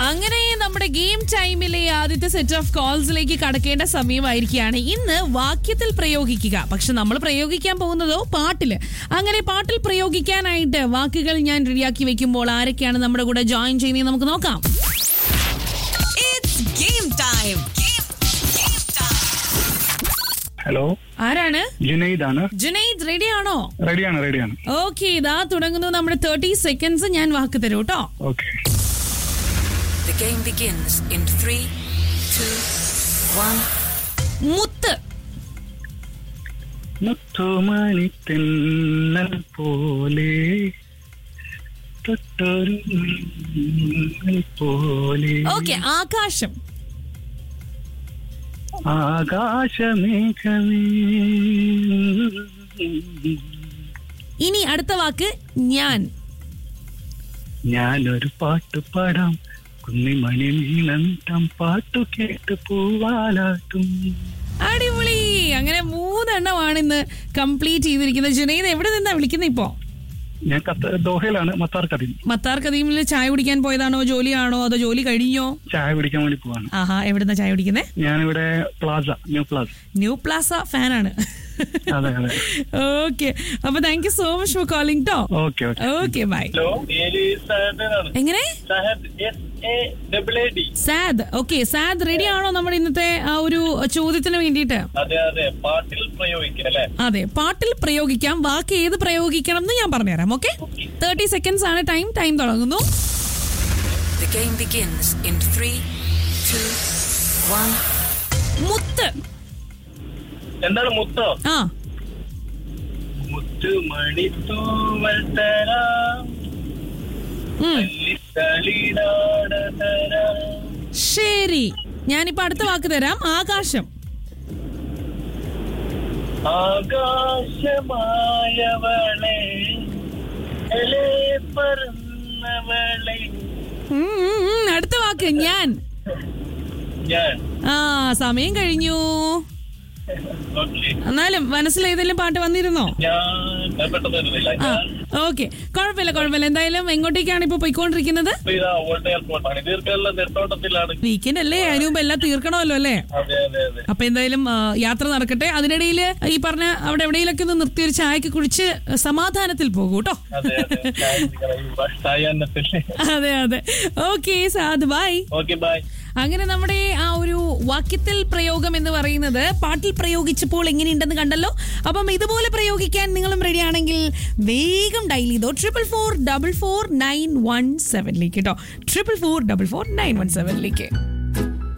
അങ്ങനെ നമ്മുടെ ഗെയിം ടൈമിലെ ആദ്യത്തെ സെറ്റ് ഓഫ് കോൾസിലേക്ക് കടക്കേണ്ട സമയമായിരിക്കുകയാണ് ഇന്ന് വാക്യത്തിൽ പ്രയോഗിക്കുക പക്ഷെ നമ്മൾ പ്രയോഗിക്കാൻ പോകുന്നതോ പാട്ടില് അങ്ങനെ പാട്ടിൽ പ്രയോഗിക്കാനായിട്ട് വാക്കുകൾ ഞാൻ റെഡിയാക്കി വെക്കുമ്പോൾ ആരൊക്കെയാണ് നമ്മുടെ കൂടെ ജോയിൻ ചെയ്യുന്നത് നമുക്ക് നോക്കാം It's game time. Game, game time. Hello ആരാണ് ജുനൈദ് ആണ് ജുനൈദ് റെഡി ആണോ റെഡിയാണ് റെഡിയാണ് ഓക്കെ ഇതാ തുടങ്ങുന്നു നമ്മുടെ തേർട്ടി സെക്കൻഡ്സ് ഞാൻ വാക്ക് തരൂ കേട്ടോ okay The game begins in three, two, one. മുത്ത് മുത്തുമണി തെന്നൽ പോലെ തൊട്ടൊരു മിന്നൽ പോലെ ഓക്കെ ആകാശം ആകാശമേഘമേ ഇനി അടുത്ത വാക്ക് ഞാൻ ഞാനൊരു പാട്ട് പാടാം കുന്നിമണി നീളന്തം പാട്ടു കേട്ട് പൂവാലാട്ടും അടിപൊളി അങ്ങനെ മൂന്നെണ്ണമാണ് ഇന്ന് കംപ്ലീറ്റ് ചെയ്തിരിക്കുന്നത് ജുനൈദ് എവിടെ നിന്നാ വിളിക്കുന്നത് ഇപ്പോ ഞാൻ കത്ത് ദോഹയിലാണ് മത്താർ കടയിൽ മത്താർ കദീമിൽ ചായ കുടിക്കാൻ പോയതാണോ ജോലിയാണോ അതോ ജോലി കഴിഞ്ഞോ ചായ കുടിക്കാൻ വേണ്ടി പോവാണ് ആഹാ എവിടുന്ന ചായ കുടിക്കുന്നേ ഞാനിവിടെ plaza new plaza new plaza ഫാനാണ് അതെ അതെ ഓക്കെ അപ്പൊ thank you so much for calling ടോ okay okay okay bye hello പേര് സഹദാണ് എങ്ങനെ Sahad S A double A D Saad okay Saad ready ആണോ നമ്മുടെ ഇന്നത്തെ ആ ഒരു ചോദ്യത്തിന് വേണ്ടിയിട്ട് അതെ അതെ പാട്ടിൽ പ്രയോഗിക്കുക അല്ലെ അതെ പാട്ടിൽ പ്രയോഗിക്കാം വാക്ക് ഏത് പ്രയോഗിക്കണം എന്ന് ഞാൻ പറഞ്ഞുതരാം ഓക്കെ തേർട്ടി സെക്കൻഡ്സ് ആണ് ടൈം ടൈം തുടങ്ങുന്നു The game begins in three, two, one. മുത്ത് എന്താണ് മുത്തോ ആ മുത്തു മണിത്തൂവൽ തരാം ഉം. തളിനാട തരാം ശരി ഞാനിപ്പോ അടുത്ത വാക്ക് തരാം ആകാശം ആകാശമായവളെ എലേ പറന്നവളെ ഉം, ഉം, ഉം. അടുത്ത വാക്ക് ഞാൻ ഞാൻ ആ സമയം കഴിഞ്ഞു ഓക്കെ എന്നാലും മനസ്സിൽ ഏതെങ്കിലും പാട്ട് വന്നിരുന്നോ ഞാൻ പെട്ടെന്ന് വരുന്നില്ല ആ ഞാൻ ഓക്കെ കുഴപ്പമില്ല കുഴപ്പമില്ല എന്തായാലും എങ്ങോട്ടേക്കാണ് ഇപ്പൊ പോയിക്കൊണ്ടിരിക്കുന്നത് ഇപ്പൊ ഇതാ ഓൾഡ് എയർപോർട്ട് ആണ് തീർക്കാനുള്ള നെട്ടോട്ടത്തിലാണ് വീക്കെൻഡ് അല്ലേ അതിന് മുമ്പ് എല്ലാം തീർക്കണമല്ലോ അല്ലേ അതെ അതെ അതെ അപ്പൊ എന്തായാലും ആ, യാത്ര നടക്കട്ടെ അതിനിടയിൽ ഈ പറഞ്ഞ അവിടെ എവിടെയെങ്കിലൊക്കെ ഒന്ന് നിർത്തി ഒരു ചായക്ക് കുടിച്ച് സമാധാനത്തിൽ പോകൂ കേട്ടോ അതെ അതെ ചായ കുടിക്കണം. ഈ ബസ് സായാഹ്നത്തില് അതെ അതെ okay Saad bye okay bye അങ്ങനെ നമ്മുടെ ആ ഒരു വാക്യത്തിൽ പ്രയോഗം എന്ന് പറയുന്നത് പാട്ടിൽ പ്രയോഗിച്ചപ്പോൾ എങ്ങനെയുണ്ടെന്ന് കണ്ടല്ലോ അപ്പം ഇതുപോലെ പ്രയോഗിക്കാൻ നിങ്ങളും റെഡി ആണെങ്കിൽ വേഗം ഡയൽ ചെയ്തോ triple four double four nine one സെവനിലേക്ക് കേട്ടോ triple four double four nine one സെവനിലേക്ക്